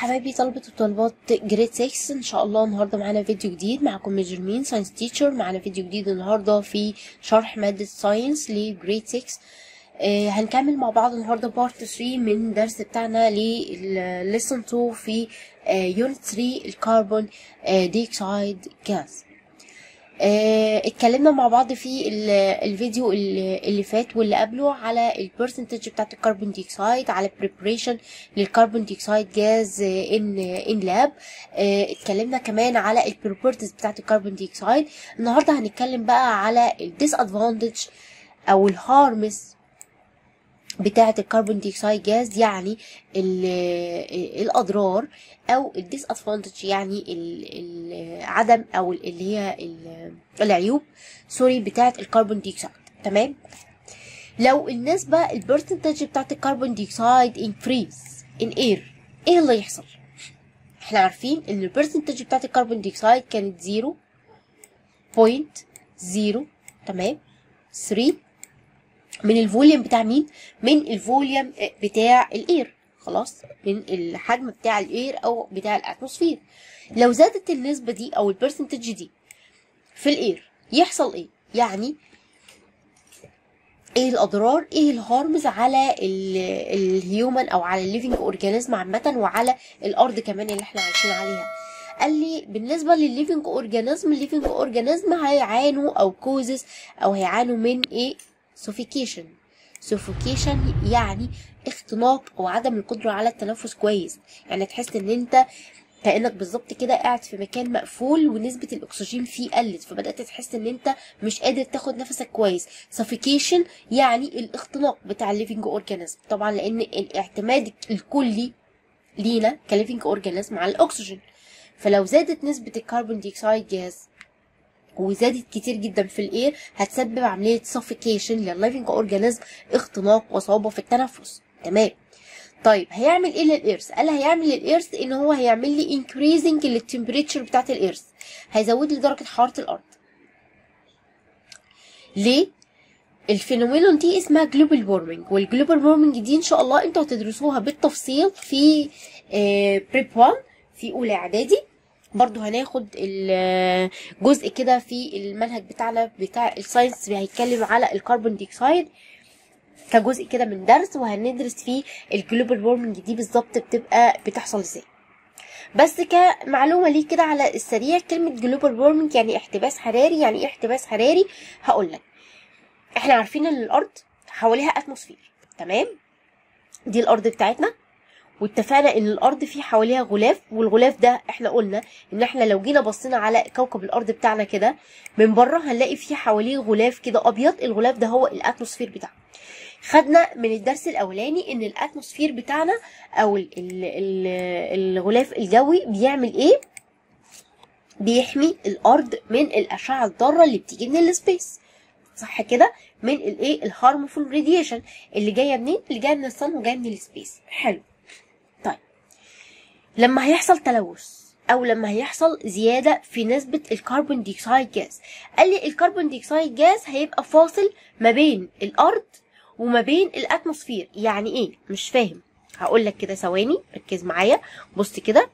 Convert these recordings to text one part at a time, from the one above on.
حبايبي طلبة وطالبات جريد 6 ان شاء الله النهارده معانا فيديو جديد معاكم ميجر مين ساينس تيتشر معانا فيديو جديد النهارده في شرح مادة ساينس لجريد 6 آه هنكمل مع بعض النهارده بارت 3 من درس بتاعنا لليسون 2 في يونت 3 الكربون ديكسايد جاز آه، اتكلمنا مع بعض في ال- الفيديو اللي اللي فات واللي قبله على البرسنتج بتاعت الكربون ديوكسيد على preparation للكربون ديوكسيد جاز ان ان لاب اتكلمنا كمان على البروبرتيز بتاعت الكربون ديوكسيد النهارده هنتكلم بقى على الديس ادفانتج او الهارمس بتاعة الكربون ديوكسيد جاز يعني ال- الأضرار أو الديس ادفانتج يعني ال- ال- عدم أو اللي هي ال- العيوب سوري بتاعة الكربون ديوكسيد تمام لو النسبة البرسنتج بتاعة الكربون ديوكسيد انكريز ان اير ايه اللي يحصل احنا عارفين ان البرسنتج بتاعة الكربون ديوكسيد كانت زيرو بوينت زيرو تمام 3 من الفوليوم بتاع مين من الفوليوم بتاع الاير خلاص من الحجم بتاع الاير او بتاع الاتموسفير لو زادت النسبة دي او البرسنتج دي في الاير يحصل ايه يعني ايه الاضرار ايه الهارمز على الهيومن او على الليفنج اورجانيزم عامه وعلى الارض كمان اللي احنا عايشين عليها قال لي بالنسبه للليفنج اورجانيزم الليفنج اورجانيزم هيعانوا او كوزز او هيعانوا من ايه سوفيكيشن سوفوكيشن يعني اختناق او عدم القدره على التنفس كويس يعني تحس ان انت كانك بالظبط كده قاعد في مكان مقفول ونسبه الاكسجين فيه قلت فبدات تحس ان انت مش قادر تاخد نفسك كويس suffocation يعني الاختناق بتاع الليفنج اورجانيزم طبعا لان الاعتماد الكلي لينا كليفنج اورجانيزم على الاكسجين فلو زادت نسبه الكربون ديوكسيد جاز وزادت كتير جدا في الاير هتسبب عمليه suffocation للليفنج اورجانيزم اختناق وصعوبه في التنفس تمام طيب هيعمل ايه للإرث؟ قال هيعمل للإرث ان هو هيعمل لي increasing للتمبريتشر بتاعت الإرث هيزود لي درجة حرارة الأرض ليه؟ الفينومينون دي اسمها جلوبال وورمنج والجلوبال وورمنج دي ان شاء الله انتوا هتدرسوها بالتفصيل في بريب 1 في اولى اعدادي برضو هناخد ال- جزء كده في المنهج بتاعنا بتاع الساينس هيتكلم على الكربون ديوكسيد كجزء كده من درس وهندرس فيه الجلوبال وورمنج دي بالظبط بتبقى بتحصل ازاي بس كمعلومه ليه كده على السريع كلمه جلوبال وورمنج يعني احتباس حراري يعني ايه احتباس حراري هقول لك احنا عارفين ان الارض حواليها اتموسفير تمام دي الارض بتاعتنا واتفقنا ان الارض فيه حواليها غلاف والغلاف ده احنا قلنا ان احنا لو جينا بصينا على كوكب الارض بتاعنا كده من بره هنلاقي فيه حواليه غلاف كده ابيض الغلاف ده هو الاتموسفير بتاعنا خدنا من الدرس الاولاني ان الاتموسفير بتاعنا او ال ال ال الغلاف الجوي بيعمل ايه بيحمي الارض من الاشعه الضاره اللي بتيجي من السبيس صح كده من الايه الهارمفول راديشن اللي جايه منين اللي جايه من الصن وجايه من السبيس حلو طيب لما هيحصل تلوث او لما هيحصل زياده في نسبه الكربون ديوكسيد جاز قال لي الكربون ديوكسيد جاز هيبقى فاصل ما بين الارض وما بين الاتموسفير يعني ايه مش فاهم هقول لك كده ثواني ركز معايا بص كده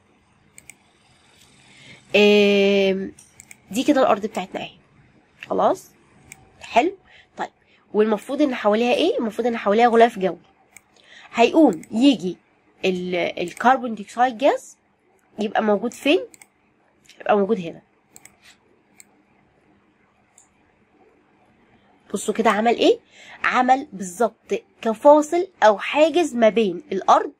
آم، دي كده الارض بتاعتنا اهي خلاص حلو طيب والمفروض ان حواليها ايه المفروض ان حواليها غلاف جوي هيقوم يجي ال- الكربون ديوكسيد جاز يبقى موجود فين يبقى موجود هنا بصوا كده عمل ايه عمل بالظبط كفاصل او حاجز ما بين الارض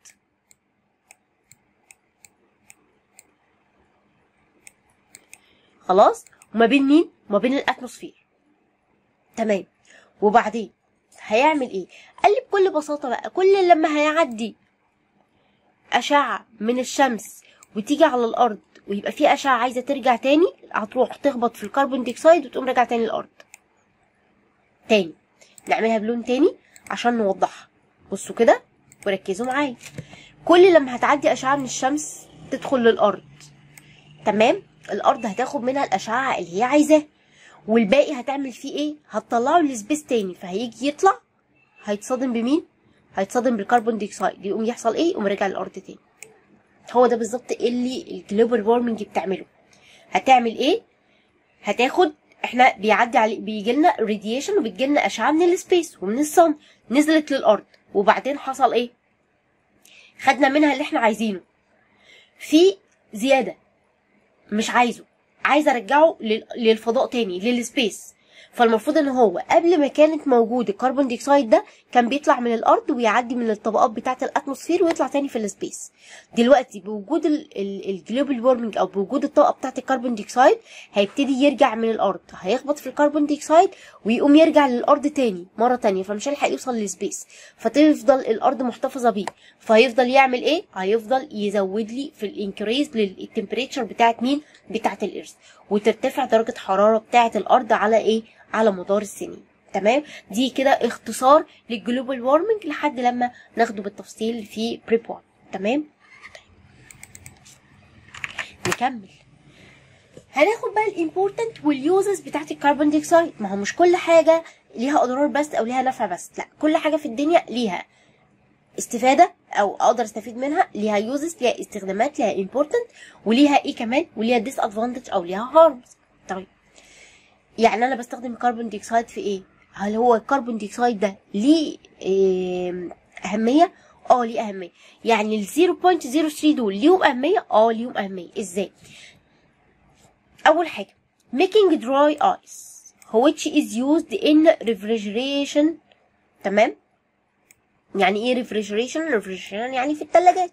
خلاص وما بين مين وما بين الاتموسفير تمام وبعدين هيعمل ايه قال لي بكل بساطه بقى كل لما هيعدي اشعه من الشمس وتيجي على الارض ويبقى في اشعه عايزه ترجع تاني هتروح تخبط في الكربون ديوكسيد وتقوم راجعه تاني الارض تاني نعملها بلون تاني عشان نوضحها بصوا كده وركزوا معايا كل لما هتعدي اشعه من الشمس تدخل للارض تمام الارض هتاخد منها الاشعه اللي هي عايزاه والباقي هتعمل فيه ايه هتطلعه لسبيس تاني فهيجي يطلع هيتصادم بمين هيتصادم بالكربون ديوكسيد يقوم يحصل ايه يقوم راجع للارض تاني هو ده بالظبط اللي الجلوبال وارمنج بتعمله هتعمل ايه هتاخد احنا بيعدي علي بيجي لنا راديشن وبتجي لنا اشعه من السبيس ومن الصن نزلت للارض وبعدين حصل ايه خدنا منها اللي احنا عايزينه في زياده مش عايزه عايز ارجعه لل- للفضاء تاني للسبيس فالمفروض ان هو قبل ما كانت موجود الكربون ديوكسيد ده كان بيطلع من الارض ويعدي من الطبقات بتاعه الاتموسفير ويطلع تاني في السبيس دلوقتي بوجود الجلوبال وارمنج او بوجود الطاقه بتاعه الكربون ديوكسيد هيبتدي يرجع من الارض هيخبط في الكربون ديوكسيد ويقوم يرجع للارض تاني مره تانية فمش هيلحق يوصل للسبيس فتفضل الارض محتفظه بيه فهيفضل يعمل ايه هيفضل يزود لي في الانكريز للتمبريتشر بتاعت مين بتاعت الارث وترتفع درجه حراره بتاعت الارض على ايه على مدار السنين تمام دي كده اختصار للجلوبال وارمنج لحد لما ناخده بالتفصيل في بريب 1 تمام نكمل هناخد بقى الامبورتنت واليوزز بتاعت الكربون ديوكسيد ما هو مش كل حاجه ليها اضرار بس او ليها نفع بس لا كل حاجه في الدنيا ليها استفاده او اقدر استفيد منها ليها يوزز ليها استخدامات ليها امبورتنت وليها ايه كمان وليها ديس ادفانتج او ليها هارمز طيب يعني انا بستخدم الكربون ديوكسيد في ايه هل هو الكربون ديوكسيد ده ليه إيه اهميه اه ليه اهميه يعني ال 0.03 دول ليهم اهميه اه ليهم اهميه ازاي اول حاجه making dry ice which is used in refrigeration تمام يعني ايه refrigeration refrigeration يعني في الثلاجات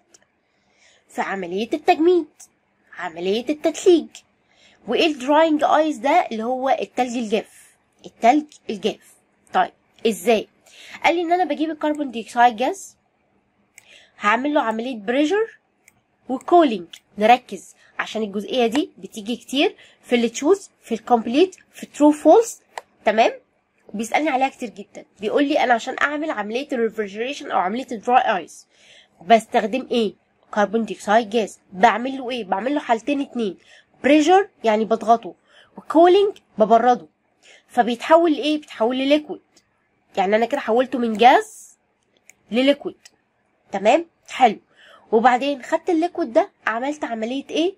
في عمليه التجميد عمليه التتليج وايه الدراينج ايس ده اللي هو التلج الجاف التلج الجاف طيب ازاي قال لي ان انا بجيب الكربون ديوكسيد جاز هعمل له عمليه بريشر وكولينج نركز عشان الجزئيه دي بتيجي كتير في التشوز في الكومبليت في الترو فولس تمام بيسالني عليها كتير جدا بيقول لي انا عشان اعمل عمليه الريفرجريشن او عمليه الدراي ايس بستخدم ايه كربون ديوكسيد جاز بعمل له ايه بعمل له حالتين اتنين بريشر يعني بضغطه وكولينج ببرده فبيتحول لايه بيتحول لليكويد يعني انا كده حولته من جاز لليكويد تمام حلو وبعدين خدت الليكويد ده عملت عمليه ايه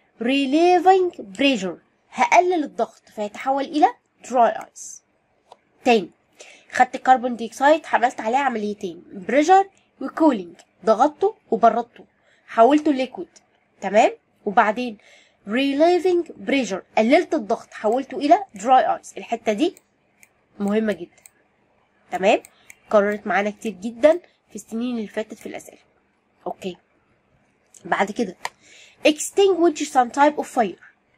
ريليفنج بريشر هقلل الضغط فيتحول الى دراي ايس تاني خدت الكربون ديوكسيد عملت عليه عمليتين بريشر وكولينج ضغطته وبردته حولته ليكويد تمام وبعدين ريليفنج بريشر قللت الضغط حولته الى دراي ايس الحته دي مهمه جدا تمام قررت معانا كتير جدا في السنين اللي فاتت في الاسئله اوكي بعد كده extinguish some type of fire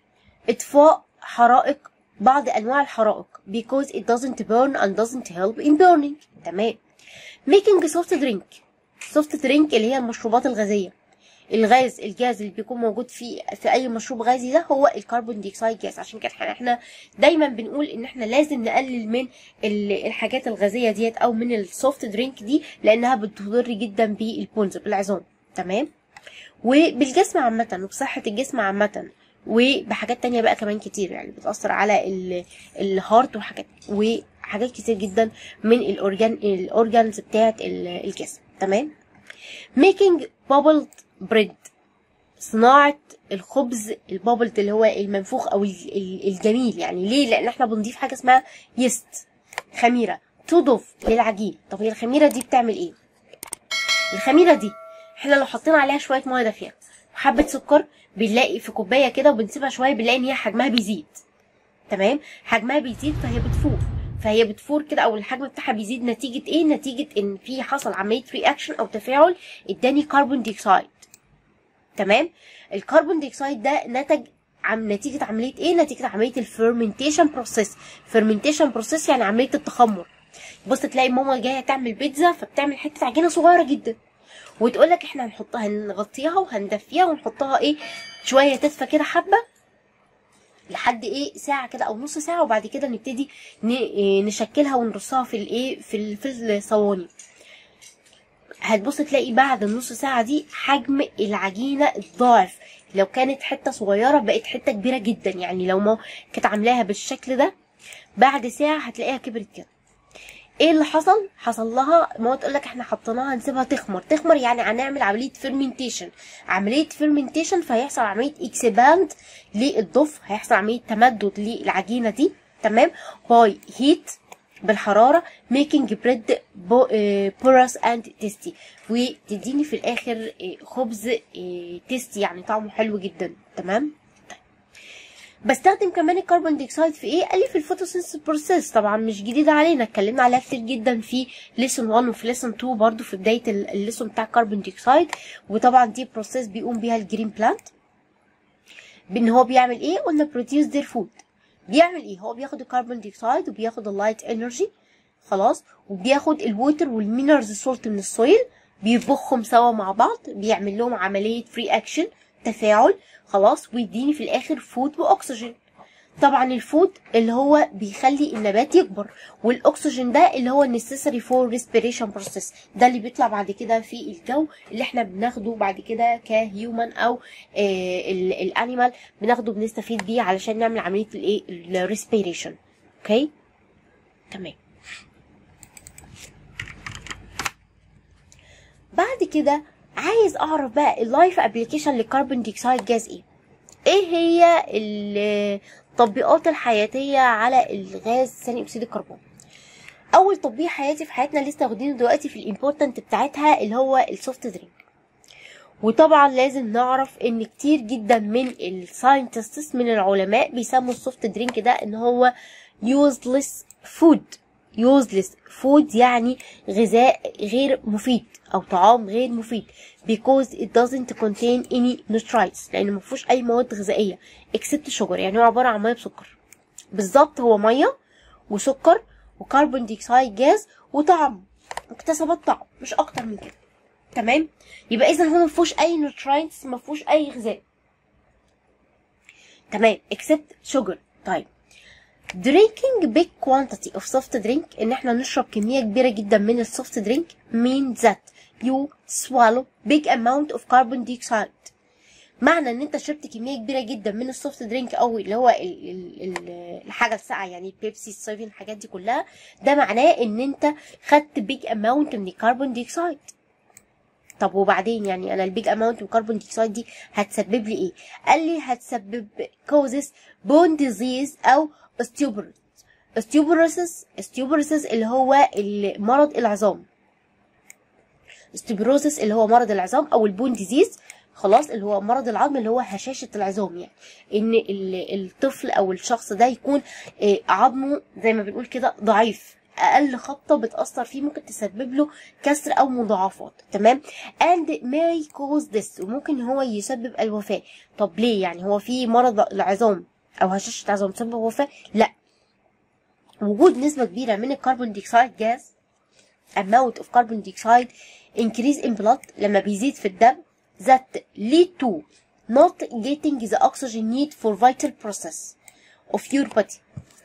اطفاء حرائق بعض انواع الحرائق because it doesn't burn and doesn't help in burning تمام making soft drink soft drink اللي هي المشروبات الغازيه الغاز الجاز اللي بيكون موجود في في اي مشروب غازي ده هو الكربون ديوكسيد جاز عشان كده احنا احنا دايما بنقول ان احنا لازم نقلل من ال- الحاجات الغازيه ديت او من السوفت درينك دي لانها بتضر جدا بالبونز بالعظام تمام وبالجسم عامه وبصحه الجسم عامه وبحاجات تانية بقى كمان كتير يعني بتأثر على ال- الهارت وحاجات وحاجات كتير جدا من الأورجان الأورجانز بتاعت ال- الجسم تمام making bubbled bread صناعة الخبز البابلد اللي هو المنفوخ او ال- ال- الجميل يعني ليه لان احنا بنضيف حاجة اسمها يست خميرة تضف للعجين طب هي الخميرة دي بتعمل ايه الخميرة دي احنا لو حطينا عليها شوية مية دافية وحبة سكر بنلاقي في كوباية كده وبنسيبها شوية بنلاقي ان هي حجمها بيزيد تمام حجمها بيزيد فهي بتفور فهي بتفور كده او الحجم بتاعها بيزيد نتيجة ايه نتيجة ان في حصل عملية رياكشن او تفاعل اداني كربون ديوكسيد تمام الكربون ديوكسيد ده نتج عن نتيجة عملية ايه نتيجة عملية الفيرمنتيشن بروسيس فيرمنتيشن بروسيس يعني عملية التخمر بص تلاقي ماما جاية تعمل بيتزا فبتعمل حتة عجينة صغيرة جدا وتقول لك احنا هنحطها هنغطيها وهندفيها ونحطها ايه شوية تدفى كده حبة لحد ايه ساعة كده او نص ساعة وبعد كده نبتدي ن- إيه نشكلها ونرصها في الايه في ال- في الصواني هتبص تلاقي بعد النص ساعة دي حجم العجينة اتضاعف لو كانت حتة صغيرة بقت حتة كبيرة جدا يعني لو ما كانت عاملاها بالشكل ده بعد ساعة هتلاقيها كبرت كده ايه اللي حصل حصل لها ما تقول لك احنا حطيناها هنسيبها تخمر تخمر يعني هنعمل عمليه فيرمنتيشن عمليه فيرمنتيشن فهيحصل عمليه اكسباند للضف هيحصل عمليه تمدد للعجينه دي تمام باي هيت بالحراره ميكينج بريد بورس اند تيستي وتديني في الاخر آه، خبز تيستي يعني طعمه حلو جدا تمام بستخدم كمان الكربون ديوكسيد في ايه قال لي في الفوتوسينثيس بروسيس طبعا مش جديده علينا اتكلمنا عليها كتير جدا في ليسون 1 وفي ليسون 2 برضو في بدايه الليسون بتاع الكربون ديوكسيد وطبعا دي بروسيس بيقوم بيها الجرين بلانت بان هو بيعمل ايه قلنا بروديوس دير فود بيعمل ايه هو بياخد الكربون ديوكسيد وبياخد اللايت انرجي خلاص وبياخد الووتر والمينرالز سولت من السويل بيطبخهم سوا مع بعض بيعمل لهم عمليه فري اكشن تفاعل خلاص ويديني في الاخر فود واكسجين طبعا الفود اللي هو بيخلي النبات يكبر والاكسجين ده اللي هو necessary for respiration process ده اللي بيطلع بعد كده في الجو اللي احنا بناخده بعد كده كهيومن او الانيمال بناخده بنستفيد بيه علشان نعمل عمليه الايه الريسبيريشن اوكي تمام بعد كده عايز اعرف بقى اللايف ابلكيشن للكربون ديوكسيد جاز ايه ايه هي التطبيقات الحياتيه على الغاز ثاني اكسيد الكربون اول تطبيق حياتي في حياتنا لسه واخدينه دلوقتي في الامبورتنت بتاعتها اللي هو السوفت درينك وطبعا لازم نعرف ان كتير جدا من الساينتستس من العلماء بيسموا السوفت درينك ده ان هو useless food useless food يعني غذاء غير مفيد او طعام غير مفيد because it doesn't contain any nutrients لان ما فيهوش اي مواد غذائيه except sugar يعني هو عباره عن ميه بسكر بالظبط هو ميه وسكر وكربون ديوكسيد جاز وطعم مكتسبات طعم مش اكتر من كده تمام يبقى اذا هو ما فيهوش اي نوتراينتس ما فيهوش اي غذاء تمام except sugar طيب drinking big quantity of soft drink ان احنا نشرب كميه كبيره جدا من السوفت درينك means that you swallow big amount of carbon dioxide معنى ان انت شربت كميه كبيره جدا من السوفت درينك او اللي هو ال ال ال الحاجه الساقعه يعني البيبسي السيفن الحاجات دي كلها ده معناه ان انت خدت بيج اماونت من الكربون ديوكسيد طب وبعدين يعني انا البيج اماونت من الكربون ديوكسيد دي هتسبب لي ايه قال لي هتسبب كوزس بون ديزيز او osteoporosis osteoporosis osteoporosis اللي هو مرض العظام osteoporosis اللي هو مرض العظام او البون ديزيز خلاص اللي هو مرض العظم اللي هو هشاشة العظام يعني ان الطفل او الشخص ده يكون عظمه زي ما بنقول كده ضعيف اقل خبطه بتاثر فيه ممكن تسبب له كسر او مضاعفات تمام and may cause this وممكن هو يسبب الوفاه طب ليه يعني هو في مرض العظام او هشاشة عظام تسبب وفاه لا وجود نسبه كبيره من الكربون ديوكسيد جاز amount of carbon dioxide increase in blood لما بيزيد في الدم that lead to not getting the oxygen need for vital process of your body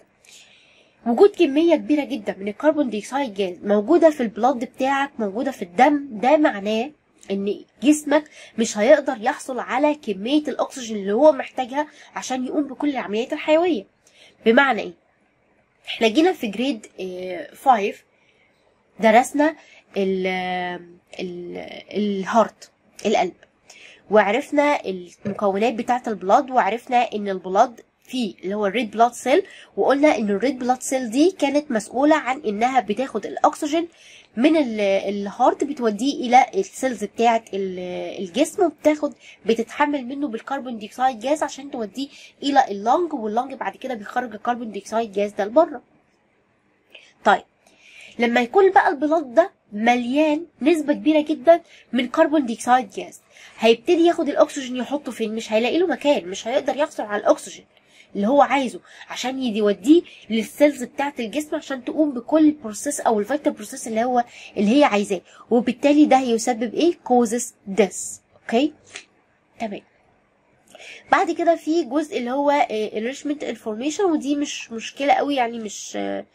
وجود كمية كبيرة جدا من الكربون ديوكسيد جاز موجودة في البلاد بتاعك موجودة في الدم ده معناه ان جسمك مش هيقدر يحصل على كمية الاكسجين اللي هو محتاجها عشان يقوم بكل العمليات الحيوية بمعنى ايه احنا جينا في جريد 5 درسنا ال ال الهارت القلب وعرفنا المكونات بتاعة البلاد وعرفنا ان البلاد فيه اللي هو الريد بلاد سيل وقلنا ان الريد بلاد سيل دي كانت مسؤولة عن انها بتاخد الاكسجين من الهارت بتوديه الى السيلز بتاعة الجسم وبتاخد بتتحمل منه بالكربون ديوكسيد جاز عشان توديه الى اللنج واللنج بعد كده بيخرج الكربون ديوكسيد جاز ده لبره طيب لما يكون بقى البلاد ده مليان نسبة كبيرة جدا من كربون ديوكسيد جاز هيبتدي ياخد الاكسجين يحطه فين مش هيلاقي له مكان مش هيقدر يحصل على الاكسجين اللي هو عايزه عشان يوديه للسيلز بتاعه الجسم عشان تقوم بكل البروسيس او الفيتال بروسيس اللي هو اللي هي عايزاه وبالتالي ده هيسبب ايه كوزس ديس اوكي تمام بعد كده في جزء اللي هو enrichment information ودي مش مشكله قوي يعني مش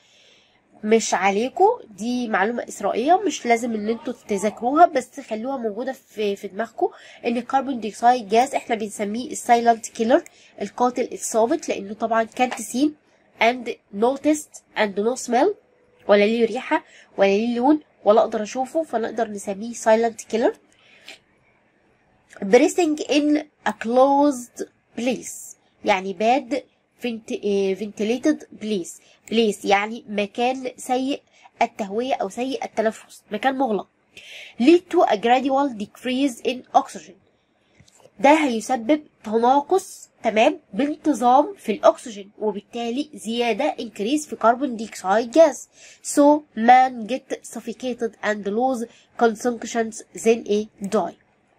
مش عليكم دي معلومة إسرائيلية مش لازم ان انتوا تذاكروها بس خلوها موجودة في في دماغكم ان الكربون ديوكسيد جاز احنا بنسميه السايلنت كيلر القاتل الصامت لانه طبعا كانت سين and noticed and no smell ولا ليه ريحة ولا ليه لون ولا اقدر اشوفه فنقدر نسميه silent killer breathing in a closed place يعني bad vent- eh, ventilated place place يعني مكان سيء التهوية أو سيء التنفس مكان مغلق lead to a gradual decrease in oxygen ده هيسبب تناقص تمام بانتظام في الأكسجين وبالتالي زيادة increase في carbon dioxide gas so man get suffocated and lose consumptions then a die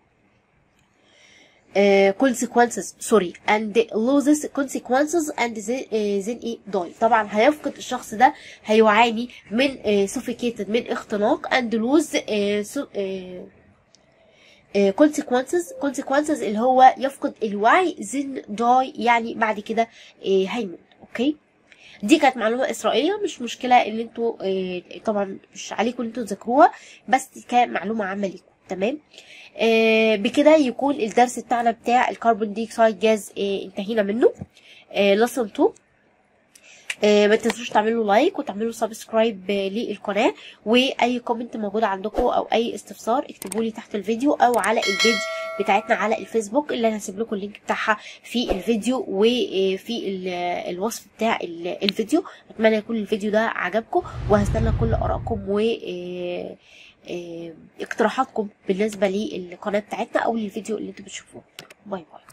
uh, consequences sorry and loses consequences and then, uh, then a die طبعا هيفقد الشخص ده هيعاني من uh, suffocated من اختناق and lose uh, so, uh, uh, consequences consequences اللي هو يفقد الوعي then die يعني بعد كده uh, هيموت اوكي دي كانت معلومة إسرائيلية مش مشكلة إن انتوا آه، طبعا مش عليكم إن انتوا تذاكروها بس دي كانت معلومة عامة ليكم تمام آه، بكده يكون الدرس بتاعنا بتاع الكربون ديوكسيد جاز آه، انتهينا منه لسن 2 آه، ما تنسوش تعملوا لايك وتعملوا سبسكرايب آه، للقناه واي كومنت موجود عندكم او اي استفسار اكتبوا لي تحت الفيديو او على البيج بتاعتنا على الفيسبوك اللي انا هسيب لكم اللينك بتاعها في الفيديو وفي ال- الوصف بتاع ال- الفيديو اتمنى يكون الفيديو ده عجبكم وهستنى كل ارائكم و آه، آه، اقتراحاتكم بالنسبه للقناه بتاعتنا او للفيديو اللي انتوا بتشوفوه باي باي